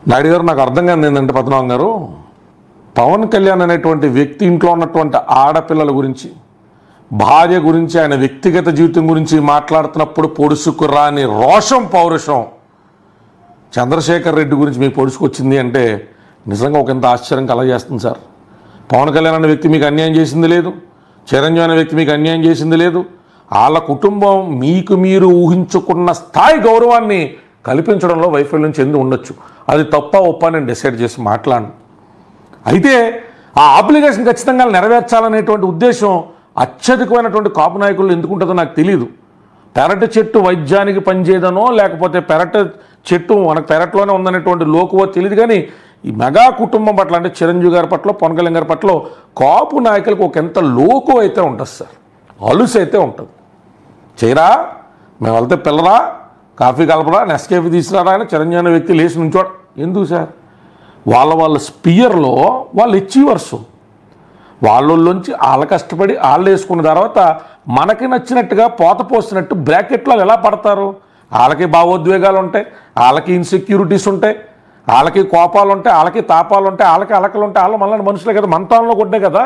నాయుడు గారు నాకు అర్థం కాదు ఏంటంటే పద్మనాభం గారు పవన్ కళ్యాణ్ అనేటువంటి వ్యక్తి ఇంట్లో ఉన్నటువంటి ఆడపిల్లల గురించి భార్య గురించి ఆయన వ్యక్తిగత జీవితం గురించి మాట్లాడుతున్నప్పుడు పొడుసుకు రాని రోషం పౌరుషం చంద్రశేఖర్ రెడ్డి గురించి మీకు పొడుచుకొచ్చింది అంటే నిజంగా ఒక ఎంత ఆశ్చర్యం కలగజేస్తుంది సార్ పవన్ కళ్యాణ్ అనే వ్యక్తి మీకు అన్యాయం చేసింది లేదు చిరంజీవి అనే వ్యక్తి మీకు అన్యాయం చేసింది లేదు వాళ్ళ కుటుంబం మీకు మీరు ఊహించుకున్న స్థాయి గౌరవాన్ని కల్పించడంలో వైఫల్యం చెంది ఉండొచ్చు అది తప్ప ఒప్ప నేను డిసైడ్ చేసి మాట్లాడను అయితే ఆ అప్లికేషన్ ఖచ్చితంగా నెరవేర్చాలనేటువంటి ఉద్దేశం అత్యధికమైనటువంటి కాపు నాయకులు ఎందుకుంటుందో నాకు తెలియదు పెరటి చెట్టు వైద్యానికి పనిచేయదనో లేకపోతే పెరట చెట్టు మనకు పెరట్లోనే ఉందనేటువంటి లోకువో తెలియదు కానీ ఈ మెగా కుటుంబం పట్ల అంటే చిరంజీవి గారి పట్ల పవన్ కళ్యాణ్ గారి పట్ల కాపు నాయకులకు ఒక ఎంత లోకు అయితే ఉంటుంది సార్ అలుసు అయితే ఉంటుంది చేయరా మేము వెళ్తే పిల్లరా కాఫీ కలపరా నెస్కేఫీ తీసుకురారా అని చిరంజీవి అనే వ్యక్తి లేచి నుంచోడ ఎందుకు సార్ వాళ్ళ వాళ్ళ స్పియర్లో వాళ్ళు అచీవర్స్ వాళ్ళలోంచి వాళ్ళ కష్టపడి వాళ్ళు వేసుకున్న తర్వాత మనకి నచ్చినట్టుగా పోత పోసినట్టు బ్రాకెట్లో ఎలా పడతారు వాళ్ళకి భావోద్వేగాలు ఉంటాయి వాళ్ళకి ఇన్సెక్యూరిటీస్ ఉంటాయి వాళ్ళకి కోపాలు ఉంటాయి వాళ్ళకి తాపాలు ఉంటాయి వాళ్ళకి అలకలు ఉంటాయి వాళ్ళు మళ్ళీ మనుషులే కదా మంతాంలో కొట్టే కదా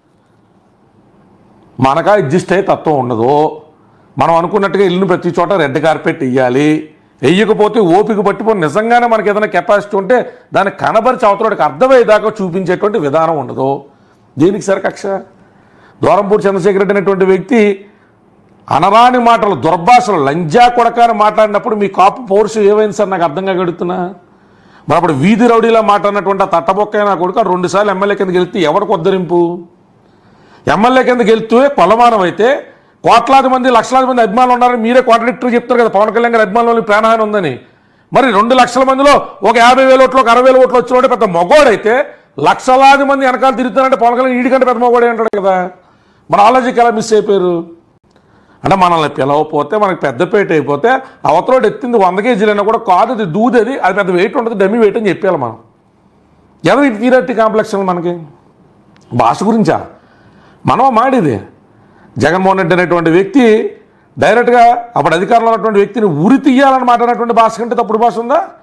మనకా అడ్జస్ట్ అయ్యే తత్వం ఉండదు మనం అనుకున్నట్టుగా ఇల్లుని ప్రతి చోట రెడ్ కార్పెట్ వేయాలి వేయకపోతే ఓపిక పట్టిపోయి నిజంగానే మనకి ఏదైనా కెపాసిటీ ఉంటే దాన్ని కనబరిచి అవతలకి అర్థమయ్యేదాకా చూపించేటువంటి విధానం ఉండదు దేనికి సరే కక్ష దూరంపూడి చంద్రశేఖర్ రెడ్డి అనేటువంటి వ్యక్తి అనరాని మాటలు దుర్భాషలు లంజా కొడక అని మాట్లాడినప్పుడు మీ కాపు పౌరుషం ఏమైంది సార్ నాకు అర్థంగా గడుతున్నా మరి అప్పుడు వీధి రౌడీలా మాట్లాడినటువంటి ఆ తట్టబొక్క నా కొడుకు రెండు సార్లు ఎమ్మెల్యే కిందకి వెళ్తే ఎవరికి ఉద్ధరింపు ఎమ్మెల్యే కిందకి వెళ్తూ కొలమానం అయితే కోట్లాది మంది లక్షలాది మంది అభిమానులు ఉన్నారని మీరే కాంట్రాడిక్టర్ చెప్తారు కదా పవన్ కళ్యాణ్ గారి అభిమానులు ప్రాణహాని ఉందని మరి రెండు లక్షల మందిలో ఒక యాభై వేల ఓట్లు ఒక అరవై వేల ఓట్లు వచ్చిన పెద్ద మగోడైతే లక్షలాది మంది వెనకాల తిరుగుతారంటే పవన్ కళ్యాణ్ ఈడికంటే పెద్ద మగోడే అంటాడు కదా మన ఆలోచనకి ఎలా మిస్ అయిపోయారు అంటే మనల్ని పిలవకపోతే మనకి పెద్దపేట అయిపోతే అవతలోడు ఎత్తింది వంద కేజీలైనా కూడా కాదు అది దూదది అది పెద్ద వెయిట్ ఉంటుంది డమ్మి వెయిట్ అని చెప్పాలి మనం ఏదో ఇన్ఫీరియారిటీ కాంప్లెక్స్ ఉంది మనకి భాష గురించా మనం మాడిది జగన్మోహన్ రెడ్డి అనేటువంటి వ్యక్తి డైరెక్ట్గా అప్పుడు అధికారంలో ఉన్నటువంటి వ్యక్తిని ఉరి తీయాలని మాట్లాడినటువంటి భాష కంటే తప్పుడు భాష ఉందా